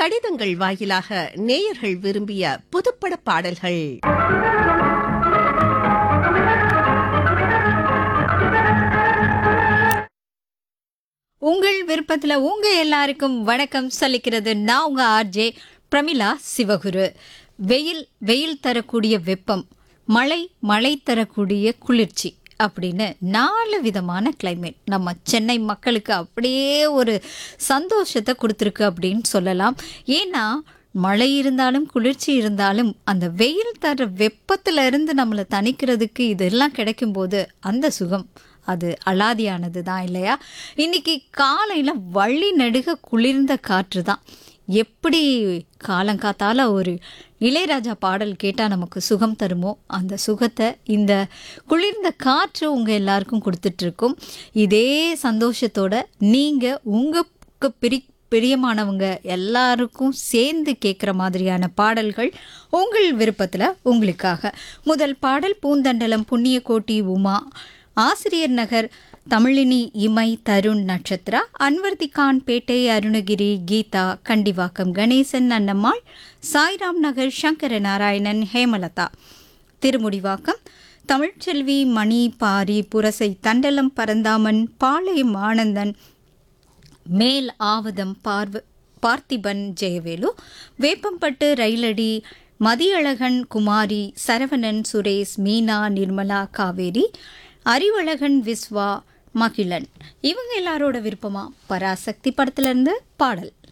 கடிதங்கள் வாயிலாக நேயர்கள் விரும்பிய புதுப்பட பாடல்கள் உங்கள் விருப்பத்துல உங்க எல்லாருக்கும் வணக்கம் சொல்லிக்கிறது நான் உங்க ஆர்ஜே பிரமிளா சிவகுரு வெயில் வெயில் தரக்கூடிய வெப்பம் மழை மழை தரக்கூடிய குளிர்ச்சி அப்படின்னு நாலு விதமான கிளைமேட் நம்ம சென்னை மக்களுக்கு அப்படியே ஒரு சந்தோஷத்தை கொடுத்துருக்கு அப்படின்னு சொல்லலாம் ஏன்னா மழை இருந்தாலும் குளிர்ச்சி இருந்தாலும் அந்த வெயில் தர வெப்பத்துல இருந்து நம்மளை தணிக்கிறதுக்கு இதெல்லாம் கிடைக்கும்போது அந்த சுகம் அது அலாதியானது தான் இல்லையா இன்னைக்கு காலையில் வள்ளி நடுக குளிர்ந்த காற்று தான் எப்படி காலங்காத்தால ஒரு இளையராஜா பாடல் கேட்டால் நமக்கு சுகம் தருமோ அந்த சுகத்தை இந்த குளிர்ந்த காற்று உங்கள் எல்லாருக்கும் கொடுத்துட்ருக்கும் இதே சந்தோஷத்தோட நீங்கள் உங்களுக்கு பிரி பிரியமானவங்க எல்லாருக்கும் சேர்ந்து கேட்குற மாதிரியான பாடல்கள் உங்கள் விருப்பத்தில் உங்களுக்காக முதல் பாடல் பூந்தண்டலம் புண்ணியகோட்டி உமா ஆசிரியர் நகர் தமிழினி இமை தருண் நட்சத்திரா அன்வர்தி கான் பேட்டை அருணகிரி கீதா கண்டிவாக்கம் கணேசன் அன்னம்மாள் சாய்ராம் நகர் சங்கர நாராயணன் ஹேமலதா திருமுடிவாக்கம் தமிழ்ச்செல்வி மணி பாரி புரசை தண்டலம் பரந்தாமன் பாளையம் ஆனந்தன் மேல் ஆவதம் பார்வ பார்த்திபன் ஜெயவேலு வேப்பம்பட்டு ரயிலடி மதியழகன் குமாரி சரவணன் சுரேஷ் மீனா நிர்மலா காவேரி அறிவழகன் விஸ்வா மகிழன் இவங்க எல்லாரோட விருப்பமா பராசக்தி படத்துல இருந்து பாடல்